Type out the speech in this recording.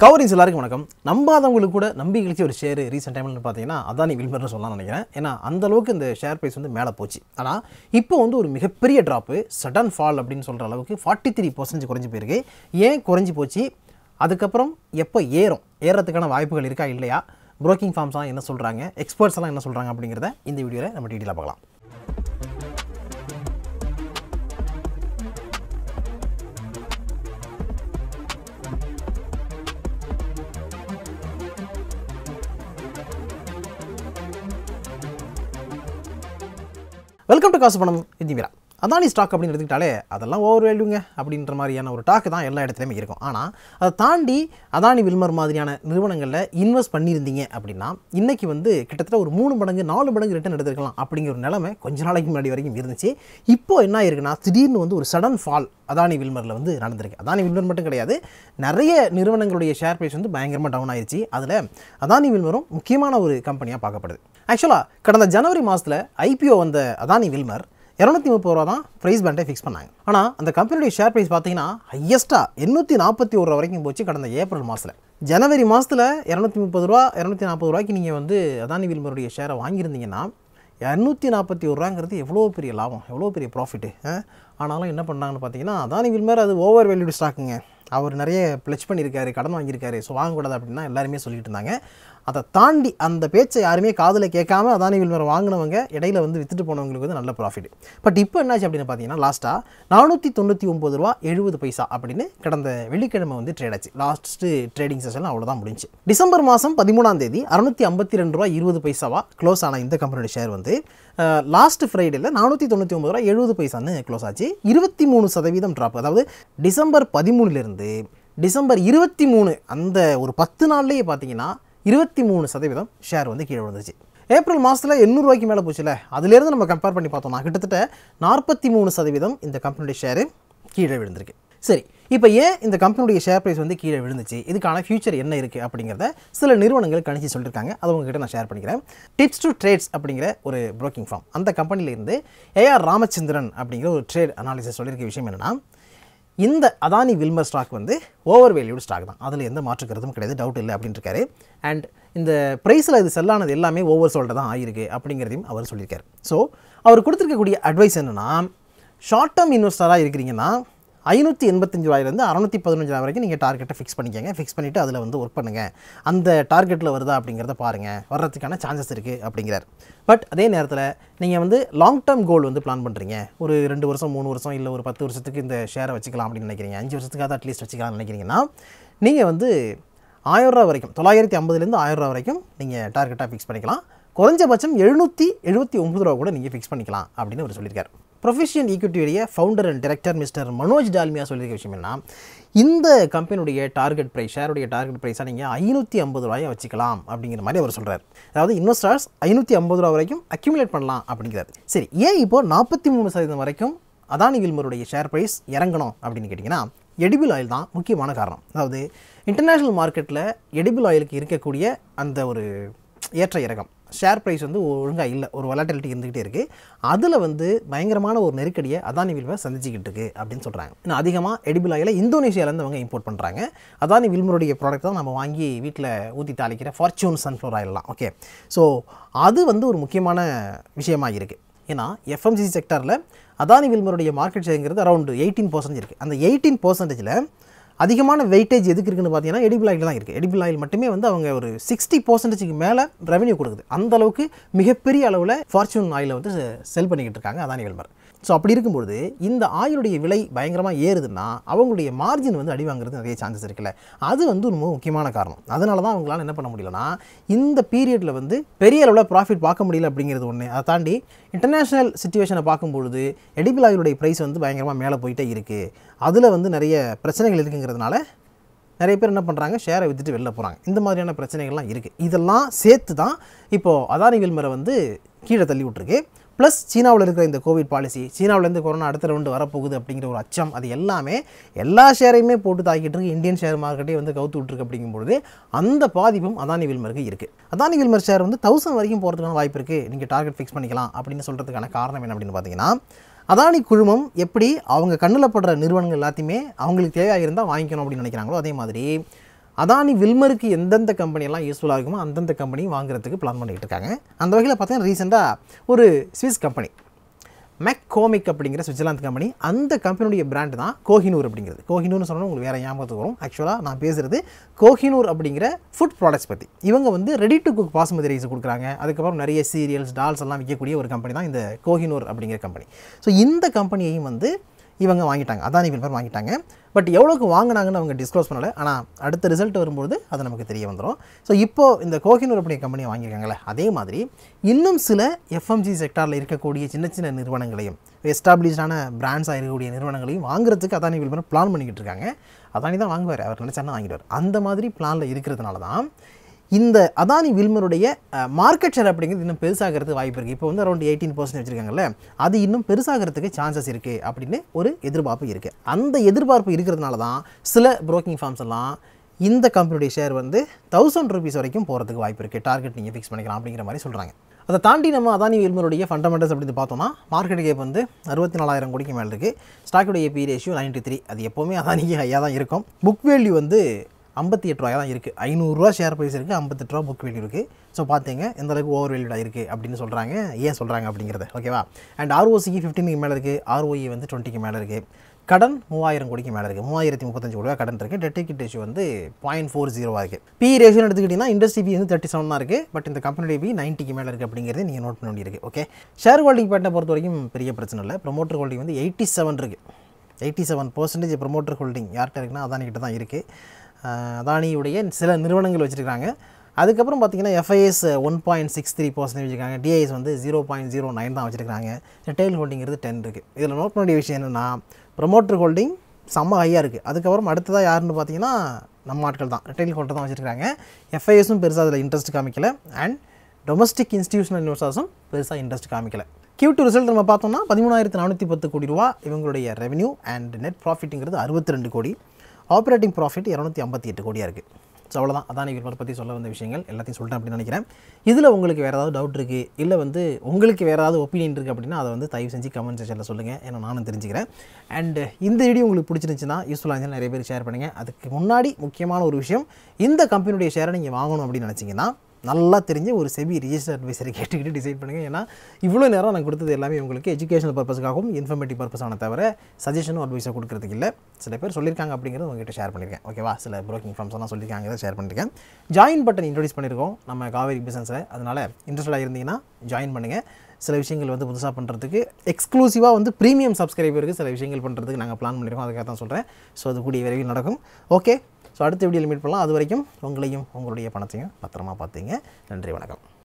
coverings எல்லாருக்கும் வணக்கம் நம்பாதவங்களுக்கு கூட நம்பி கழிச்ச ஒரு ஷேர் ரீசெண்ட் டைமில் பார்த்தீங்கன்னா அதானி வில்மர்னு சொல்லலாம் நினைக்கிறேன் ஏன்னா அந்த அளவுக்கு இந்த ஷேர் ப்ரைஸ் வந்து மேலே போச்சு ஆனால் இப்போ வந்து ஒரு மிகப்பெரிய ட்ராப்பு சடன் ஃபால் அப்படின்னு சொல்கிற அளவுக்கு ஃபார்ட்டி த்ரீ பர்சன்டேஜ் குறைஞ்சி போயிருக்கு ஏன் குறைஞ்சி போச்சு அதுக்கப்புறம் எப்போ ஏறும் ஏறத்துக்கான வாய்ப்புகள் இருக்கா இல்லையா புரோக்கிங் ஃபார்ம்ஸ்லாம் என்ன சொல்கிறாங்க எக்ஸ்பர்ட்ஸ் எல்லாம் என்ன சொல்கிறாங்க அப்படிங்கிறத இந்த வீடியோவில் நம்ம டீட்டெயிலாக பார்க்கலாம் வெல்கம் டு காசு பணம் இது மீரா அதானி ஸ்டாக் அப்படின்னு எடுத்துக்கிட்டாலே அதெல்லாம் ஓவர் வேல்யூங்க அப்படின்ற மாதிரியான ஒரு டாக்கு தான் எல்லா இடத்துலையுமே இருக்கும் ஆனால் அதை தாண்டி அதானி வில்மர் மாதிரியான நிறுவனங்களில் இன்வெஸ்ட் பண்ணியிருந்தீங்க அப்படின்னா இன்றைக்கி வந்து கிட்டத்தட்ட ஒரு மூணு மடங்கு நாலு மடங்கு ரிட்டர்ன் எடுத்துருக்கலாம் அப்படிங்கிற ஒரு நிலைமை கொஞ்ச நாளைக்கு முன்னாடி வரைக்கும் இருந்துச்சு இப்போ என்ன ஆயிருக்குன்னா திடீர்னு வந்து ஒரு சடன் ஃபால் அதானி வில்மரில் வந்து நடந்திருக்கு அதானி வில்மர் மட்டும் கிடையாது நிறைய நிறுவனங்களுடைய ஷேர் ப்ரைஸ் வந்து பயங்கரமாக டவுன் ஆயிடுச்சு அதில் அதானி வில்மரும் முக்கியமான ஒரு கம்பெனியாக பார்க்கப்படுது ஆக்சுவலாக கடந்த ஜனவரி மாதத்தில் ஐபிஓ வந்த அதானி வில்மர் இரநூத்தி முப்பது ரூபா தான் ப்ரைஸ் பேண்டை ஃபிக்ஸ் பண்ணாங்க ஆனால் அந்த கம்பெனியுடைய ஷேர் ப்ரைஸ் பார்த்தீங்கன்னா ஹையஸ்ட்டாக எண்ணூற்றி நாற்பத்தி ஒரு ரூபா வரைக்கும் போச்சு கடந்த ஏப்ரல் மாதத்தில் ஜனவரி மாதத்தில் இரநூத்தி முப்பது ரூபா இரநூத்தி நாற்பது ரூபாய்க்கு நீங்கள் வந்து அதானி வில்மருடைய ஷேரை வாங்கியிருந்தீங்கன்னா இரநூத்தி நாற்பத்தி ஒரு ரூபாங்கிறது எவ்வளோ பெரிய லாபம் எவ்வளோ பெரிய ப்ராஃபிட்டு ஆனாலும் என்ன பண்ணாங்கன்னு பார்த்தீங்கன்னா அதானி வில்மர் அது ஓவர் வேல்யூடு ஸ்டாக்குங்க அவர் நிறைய ப்ளச் பண்ணியிருக்காரு கடன் வாங்கியிருக்காரு ஸோ வாங்கக்கூடாது அப்படின்னா எல்லாருமே சொல்லிட்டு இருந்தாங்க அதை தாண்டி அந்த பேச்சை யாருமே காதில் கேட்காம அதானி வில்மர் வாங்கினவங்க இடையில வந்து வித்துட்டு போனவங்களுக்கு வந்து நல்ல ப்ராஃபிட் பட் இப்போ என்னாச்சு அப்படின்னு பார்த்தீங்கன்னா லாஸ்ட்டாக நானூற்றி தொண்ணூற்றி ஒம்பது ரூபா எழுபது பைசா அப்படின்னு கடந்த வெள்ளிக்கிழமை வந்து ட்ரேட் ஆச்சு லாஸ்ட்டு ட்ரேடிங் செஷன் அவ்வளோதான் முடிஞ்சு டிசம்பர் மாதம் பதிமூணாம் தேதி அறுநூற்றி ஐம்பத்தி ரெண்டு ரூபா இருபது பைசாவா க்ளோஸ் ஆன இந்த கம்பெனியோட ஷேர் வந்து லாஸ்ட் ஃப்ரைடேல நானூற்றி தொண்ணூற்றி ஒம்பது ரூபா எழுபது பைசான்னு க்ளோஸ் ஆச்சு இருபத்தி மூணு சதவீதம் ட்ராப் அதாவது டிசம்பர் பதிமூணுலேருந்து டிசம்பர் இருபத்தி மூணு அந்த ஒரு பத்து நாள்லேயே பார்த்தீங்கன்னா இருபத்தி மூணு சதவீதம் ஷேர் வந்து கீழே விழுந்துச்சு ஏப்ரல் மாதத்தில் எண்ணூறுரூவாய்க்கு மேலே போச்சுல அதுலேருந்து நம்ம கம்பேர் பண்ணி பார்த்தோம்னா கிட்டத்தட்ட நாற்பத்தி மூணு சதவீதம் இந்த கம்பெனியுடைய ஷேரு கீழே விழுந்திருக்கு சரி இப்போ ஏன் இந்த கம்பெனியுடைய ஷேர் ப்ரைஸ் வந்து கீழே விழுந்துச்சு இதுக்கான ஃபியூச்சர் என்ன இருக்குது அப்படிங்கிறத சில நிறுவனங்கள் கணிச்சு சொல்லியிருக்காங்க அதை உங்ககிட்ட நான் ஷேர் பண்ணிக்கிறேன் டிப்ஸ் டு ட்ரேட்ஸ் அப்படிங்கிற ஒரு ப்ரோக்கிங் ஃபார்ம் அந்த கம்பெனிலேருந்து ஏஆர் ராமச்சந்திரன் அப்படிங்கிற ஒரு ட்ரேட் அனாலிசிஸ் சொல்லியிருக்க விஷயம் என்னென்னா இந்த அதானி வில்மர் ஸ்டாக் வந்து ஓவர் வேல்யூடு ஸ்டாக் தான் அதில் எந்த மாற்று கருத்தும் கிடையாது டவுட் இல்லை அப்படின்னு இருக்காரு அண்ட் இந்த ப்ரைஸில் இது செல்லானது எல்லாமே ஓவர் சோல்டு தான் ஆயிருக்கு அப்படிங்கிறதையும் அவர் சொல்லியிருக்காரு ஸோ அவர் கொடுத்துருக்கக்கூடிய அட்வைஸ் என்னென்னா ஷார்ட் டேர்ம் இன்வெஸ்டராக இருக்கிறீங்கன்னா ஐநூற்றி எண்பத்தஞ்சு ரூபாயிலேருந்து அறநூற்றி பதினஞ்சு ரூபாய் வரைக்கும் நீங்கள் டார்கெட்டை ஃபிக்ஸ் பண்ணிக்கங்க ஃபிக்ஸ் பண்ணிவிட்டு அதில் வந்து ஒர்க் பண்ணுங்கள் அந்த டார்கெட்டில் வருதா அப்படிங்கிறத பாருங்கள் வர்றதுக்கான சான்சஸ் இருக்குது அப்படிங்கிறார் பட் அதே நேரத்தில் நீங்கள் வந்து லாங் டேர்ம் கோல் வந்து பிளான் பண்ணுறீங்க ஒரு ரெண்டு வருஷம் மூணு வருஷம் இல்லை ஒரு பத்து வருஷத்துக்கு இந்த ஷேரை வச்சுக்கலாம் அப்படின்னு நினைக்கிறீங்க அஞ்சு வருஷத்துக்காக அட்லீஸ்ட் வச்சுக்கலாம்னு நினைக்கிறீங்கன்னா நீங்கள் வந்து ஆயிரரூவா வரைக்கும் தொள்ளாயிரத்தி ஐம்பதுலேருந்து ஆயிரரூவா வரைக்கும் நீங்கள் டார்கெட்டாக ஃபிக்ஸ் பண்ணிக்கலாம் குறைஞ்சபட்சம் எழுநூற்றி எழுபத்தி ஒம்பது ரூபா கூட நீங்கள் ஃபிக்ஸ் பண்ணிக்கலாம் அப்படின்னு அவர் சொல்லியிருக்காரு ப்ரொஃபஷியன் ஈக்விட்டியுடைய founder and director mister Manoj Dalmia சொல்லியிருக்க விஷயம் என்ன இந்த கம்பெனியுடைய டார்கெட் ப்ரைஸ் ஷேருடைய டார்கெட் ப்ரைஸாக நீங்கள் ஐநூற்றி ஐம்பது ரூபாயை வச்சுக்கலாம் அப்படிங்கிற மாதிரி அவர் சொல்கிறார் அதாவது இன்வெஸ்டர்ஸ் ஐநூற்றி ஐம்பது ரூபா வரைக்கும் அக்யூமுலேட் பண்ணலாம் அப்படிங்கிறார் சரி ஏன் இப்போ நாற்பத்தி மூணு சதவீதம் வரைக்கும் அதானி வில்மருடைய ஷேர் ப்ரைஸ் இறங்கணும் அப்படின்னு கேட்டிங்கன்னா எடிபிள் ஆயில் தான் முக்கியமான காரணம் அதாவது இன்டர்நேஷ்னல் மார்க்கெட்டில் எடிபிள் ஆயிலுக்கு இருக்கக்கூடிய அந்த ஒரு ஏற்ற இறக்கம் ஷேர் ப்ரைஸ் வந்து ஒழுங்காக இல்லை ஒரு வலாட்டிலிட்டி இருந்துக்கிட்டே இருக்குது அதில் வந்து பயங்கரமான ஒரு நெருக்கடியை அதானி வில்மர் சந்திச்சிக்கிட்டு இருக்கு அப்படின்னு சொல்கிறாங்க இன்னும் அதிகமாக எடிபிள் ஆயிலை இந்தோனேஷியாவிலேருந்து அவங்க இம்போர்ட் பண்ணுறாங்க அதானி வில்மருடைய ப்ராடக்ட் தான் நம்ம வாங்கி வீட்டில் ஊற்றி தாளிக்கிற ஃபார்ச்சூன் சன்ஃப்ளவர் ஆயிலெலாம் ஓகே ஸோ அது வந்து ஒரு முக்கியமான விஷயமாக இருக்குது ஏன்னா எஃப்எம்சிசி செக்டரில் அதானி வில்மருடைய மார்க்கெட் ஷேருங்கிறது அரௌண்ட் எயிட்டீன் பர்சன்டேஜ் இருக்குது அந்த எயிட்டீன் பர்சன்டேஜில் அதிகமான வெயிட்டேஜ் எதுக்கு இருக்குன்னு பார்த்தீங்கன்னா எடிபிள் ஆயில் தான் இருக்குது எடிபிள் ஆயில் மட்டுமே வந்து அவங்க ஒரு சிக்ஸ்டி பர்சன்டேஜுக்கு மேலே ரெவன்யூ கொடுக்குது அந்த அளவுக்கு மிகப்பெரிய அளவில் ஃபார்ச்சூன் ஆயிலை வந்து செல் பண்ணிக்கிட்டு இருக்காங்க அதானி வில்மர் ஸோ அப்படி இருக்கும்பொழுது இந்த ஆயிலுடைய விலை பயங்கரமாக ஏறுதுன்னா அவங்களுடைய மார்ஜின் வந்து அடி வாங்குறது நிறைய சான்சஸ் இருக்குல்ல அது வந்து ரொம்ப முக்கியமான காரணம் அதனால தான் அவங்களால என்ன பண்ண முடியலன்னா இந்த பீரியடில் வந்து பெரிய அளவில் ப்ராஃபிட் பார்க்க முடியல அப்படிங்கிறது ஒன்று அதை தாண்டி இன்டர்நேஷ்னல் சுச்சுவேஷனை பார்க்கும்பொழுது எடிபிள் ஆயிலுடைய ப்ரைஸ் வந்து பயங்கரமாக மேலே போயிட்டே இருக்குது அதில் வந்து நிறைய பிரச்சனைகள் இருக்குங்கிறதுனால நிறைய பேர் என்ன பண்ணுறாங்க ஷேரை விற்றுட்டு வெளில போகிறாங்க இந்த மாதிரியான பிரச்சனைகள்லாம் இருக்குது இதெல்லாம் சேர்த்து தான் இப்போது அதானி வில்மரை வந்து கீழே தள்ளி விட்ருக்கு ப்ளஸ் சீனாவில் இருக்கிற இந்த கோவிட் பாலிசி சீனாவிலேருந்து கொரோனா அடுத்த ரவுண்டு வரப்போகுது அப்படிங்கிற ஒரு அச்சம் அது எல்லாமே எல்லா ஷேரையுமே போட்டு தாக்கிட்டு இருக்கு இந்தியன் ஷேர் மார்க்கெட்டே வந்து கவுத்து விட்ருக்கு அப்படிங்கும்பொழுது அந்த பாதிப்பும் அதானி வில்மருக்கு இருக்குது அதானி வில்மர் ஷேர் வந்து தௌசண்ட் வரைக்கும் போகிறதுக்கான வாய்ப்பு இருக்குது நீங்கள் டார்கெட் ஃபிக்ஸ் பண்ணிக்கலாம் அப்படின்னு சொல்கிறதுக்கான காரணம் என்ன அப்படின்னு பார்த்தீங்கன்னா அதானி குழுமம் எப்படி அவங்க கண்ணில் படுற நிறுவனங்கள் எல்லாத்தையுமே அவங்களுக்கு தேவையாக இருந்தால் வாங்கிக்கணும் அப்படின்னு நினைக்கிறாங்களோ அதே மாதிரி அதானி வில்மருக்கு எந்தெந்த கம்பெனியெல்லாம் யூஸ்ஃபுல்லாக இருக்குமோ அந்தந்த கம்பெனியும் வாங்குறதுக்கு பிளான் பண்ணிகிட்டு இருக்காங்க அந்த வகையில் பார்த்தீங்கன்னா ரீசெண்டாக ஒரு ஸ்விஸ் கம்பெனி மெக்கோமிக் அப்படிங்கிற சுவிட்சர்லாந்து கம்பெனி அந்த கம்பெனியுடைய பிராண்ட் தான் கோஹினூர் அப்படிங்கிறது கோஹினூர்னு சொன்னால் உங்களுக்கு வேறு ஞாபகத்துக்கு வரும் ஆக்சுவலாக நான் பேசுகிறது கோஹினூர் அப்படிங்கிற ஃபுட் ப்ராடக்ட்ஸ் பற்றி இவங்க வந்து ready to cook basmati rice கொடுக்குறாங்க அதுக்கப்புறம் நிறைய சீரியல்ஸ் டால்ஸ் எல்லாம் விற்கக்கூடிய ஒரு கம்பெனி தான் இந்த கோஹினூர் அப்படிங்கிற கம்பெனி ஸோ இந்த கம்பெனியையும் வந்து இவங்க வாங்கிட்டாங்க அதானி வில்மர் வாங்கிட்டாங்க பட் எவ்வளோக்கு வாங்கினாங்கன்னு அவங்க டிஸ்க்ளோஸ் பண்ணலை ஆனால் அடுத்த ரிசல்ட் வரும்போது அது நமக்கு தெரிய வந்துடும் ஸோ இப்போது இந்த கோஹினூர் அப்படிங்கிற கம்பெனியை வாங்கியிருக்காங்களே அதே மாதிரி இன்னும் சில எஃப்எம்ஜி செக்டாரில் இருக்கக்கூடிய சின்ன சின்ன நிறுவனங்களையும் எஸ்டாப்ளிஷ்டான பிராண்ட்ஸாக இருக்கக்கூடிய நிறுவனங்களையும் வாங்குறதுக்கு அதானி வில்மர் பிளான் பண்ணிக்கிட்டு இருக்காங்க அதானி தான் வாங்குவார் அவர் நினச்சாருன்னா வாங்கிடுவார் அந்த மாதிரி பிளானில் இருக்கிறதுனால தான் இந்த அதானி வில்மருடைய மார்க்கெட் ஷேர் அப்படிங்கிறது இன்னும் பெருசாகிறதுக்கு வாய்ப்பு இருக்குது இப்போ வந்து அரௌண்ட் எயிட்டீன் பர்சன்ட் வச்சுருக்காங்கல்ல அது இன்னும் பெருசாகிறதுக்கு சான்சஸ் இருக்குது அப்படின்னு ஒரு எதிர்பார்ப்பு இருக்குது அந்த எதிர்பார்ப்பு இருக்கிறதுனால தான் சில புரோக்கிங் ஃபார்ம்ஸ் எல்லாம் இந்த கம்பெனியுடைய ஷேர் வந்து தௌசண்ட் ருபீஸ் வரைக்கும் போகிறதுக்கு வாய்ப்பு இருக்குது டார்கெட் நீங்கள் ஃபிக்ஸ் பண்ணிக்கலாம் அப்படிங்கிற மாதிரி சொல்கிறாங்க அதை தாண்டி நம்ம அதானி வில்மருடைய ஃபண்டமெண்டல்ஸ் அப்படின்னு பார்த்தோம்னா மார்க்கெட் கேப் வந்து அறுபத்தி நாலாயிரம் கோடிக்கு மேலே இருக்குது ஸ்டாக்குடைய பி ரேஷியோ நைன்ட்டி த்ரீ அது எப்போவுமே அதானிக்கு ஹையாக தான் இருக்கும் புக் வேல்யூ வந்து ஐம்பத்தி எட்டு ரூபாய் தான் இருக்குது ஐநூறுரூவா ஷேர் ப்ரைஸ் இருக்குது ஐம்பத்தெட்டு ரூபா புக் வேல்யூ இருக்குது ஸோ பார்த்தீங்க எந்த அளவுக்கு ஓவர் வேல்யூடாக இருக்குது அப்படின்னு சொல்கிறாங்க ஏன் சொல்கிறாங்க அப்படிங்கிறது ஓகேவா அண்ட் ஆர்ஓசிக்கு ஃபிஃப்டீனுக்கு மேலே இருக்குது ஆர்ஓஇ வந்து டுவெண்ட்டிக்கு மேலே இருக்குது கடன் மூவாயிரம் கோடிக்கு மேலே இருக்குது மூவாயிரத்தி முப்பத்தஞ்சு கோடி ரூபா கடன் இருக்குது டெட் equity ரேஷியோ வந்து பாயிண்ட் ஃபோர் ஜீரோவாக இருக்குது பி ரேஷியோ எடுத்துக்கிட்டிங்கன்னா இண்டஸ்ட்ரி பி வந்து தேர்ட்டி செவன் தான் இருக்குது பட் இந்த கம்பெனியுடைய பி நைன்ட்டிக்கு மேலே இருக்குது அப்படிங்கிறத நீங்கள் நோட் பண்ண வேண்டியிருக்கு ஓகே ஷேர் ஹோல்டிங் பேட்டை பொறுத்த வரைக்கும் பெரிய பிரச்சனை இல்லை ப்ரொமோட்டர் ஹோல்டிங் வந்து எயிட்டி செவன் இருக்குது eighty seven percentage promoter holding யார்கிட்ட இருக்குன்னா அதானி கிட்ட தான் இருக்குது அதானியுடைய சில நிறுவனங்கள் வச்சுருக்காங்க அதுக்கப்புறம் பார்த்தீங்கன்னா FIIs one point six three percentage வச்சுருக்காங்க டிஐஎஸ் வந்து ஜீரோ பாயிண்ட் ஜீரோ நைன் தான் வச்சுருக்காங்க டெயில் ஹோல்டிங்கிறது டென் இருக்குது இதில் நோட் பண்ண வேண்டிய விஷயம் என்னென்னா ப்ரொமோட்டர் ஹோல்டிங் செம்ம ஹையாக இருக்குது அதுக்கப்புறம் அடுத்ததாக யாருன்னு பார்த்தீங்கன்னா நம்ம ஆட்கள் தான் ரிட்டைல் ஹோல்டர் தான் வச்சுருக்காங்க எஃப்ஐஎஸும் பெருசாக அதில் இன்ட்ரெஸ்ட் காமிக்கல அண்ட் டொமஸ்டிக் இன்ஸ்டியூஷனல் இன்வெஸ்டர்ஸும் பெருசாக இன்ட்ரெஸ்ட் காமிக்கல கியூ டூ ரிசல்ட் நம்ம பார்த்தோம்னா பதிமூணாயிரத்து நானூற்றி பத்து கோடி ரூபா இவங்களுடைய ரெவன்யூ அண்ட் நெட் ப்ராஃபிட்டுங்கிறது அறுபத்தி ரெண்டு கோடி ஆப்ரேட்டிங் ப்ராஃபிட் இரநூத்தி ஐம்பத்தி எட்டு கோடியாக இருக்குது ஸோ அவ்வளோதான் அதானி விற்பனை பற்றி சொல்ல வந்த விஷயங்கள் எல்லாத்தையும் சொல்லிட்டேன் அப்படின்னு நினைக்கிறேன் இதில் உங்களுக்கு வேறு ஏதாவது டவுட் இருக்குது இல்லை வந்து உங்களுக்கு வேறு ஏதாவது ஒப்பீனியன் இருக்குது அப்படின்னா அதை வந்து தயவு செஞ்சு கமெண்ட் செக்ஷனில் சொல்லுங்கள் ஏன்னா நானும் தெரிஞ்சுக்கிறேன் அண்ட் இந்த வீடியோ உங்களுக்கு பிடிச்சிருந்துச்சுன்னா யூஸ்ஃபுல்லாக இருந்தால் நிறைய பேர் ஷேர் பண்ணுங்கள் அதுக்கு முன்னாடி முக்கியமான ஒரு விஷயம் இந்த கம்பெனியுடைய ஷேரை நீங்கள் வாங்கணும் அப்படின்னு நினச்சிங்கன்னா நல்லா தெரிஞ்ச ஒரு செபி ரிஜிஸ்டர் அட்வைசரை கேட்டுக்கிட்டு டிசைட் பண்ணுங்கள் ஏன்னா இவ்வளோ நேரம் நான் கொடுத்தது எல்லாமே உங்களுக்கு எஜுகேஷனல் பர்பஸுக்காகவும் இன்ஃபர்மேட்டிவ் பர்பஸான தவிர சஜஷனும் அட்வைஸும் கொடுக்கறதுக்கு இல்லை சில பேர் சொல்லியிருக்காங்க அப்படிங்கிறது உங்ககிட்ட ஷேர் பண்ணியிருக்கேன் ஓகேவா சில ப்ரோக்கிங் ஃபார்ம்ஸ் எல்லாம் சொல்லியிருக்காங்க ஷேர் பண்ணியிருக்கேன் ஜாயின் பட்டன் இன்ட்ரடியூஸ் பண்ணியிருக்கோம் நம்ம காவேரி பிஸ்னஸில் அதனால் இன்ட்ரெஸ்டாக இருந்தீங்கன்னா ஜாயின் பண்ணுங்கள் சில விஷயங்கள் வந்து புதுசாக பண்ணுறதுக்கு எக்ஸ்க்ளூசிவாக வந்து ப்ரீமியம் சப்ஸ்கிரைபருக்கு சில விஷயங்கள் பண்ணுறதுக்கு நாங்கள் பிளான் பண்ணியிருக்கோம் அதுக்காக தான் சொல்கிறேன் ஸோ அது கூடிய விரைவில் நடக்கும் ஓகே ஸோ அடுத்த வீடியோவில் மீட் பண்ணலாம் அது வரைக்கும் உங்களையும் உங்களுடைய பணத்தையும் பத்திரமா பார்த்துங்க நன்றி வணக்கம்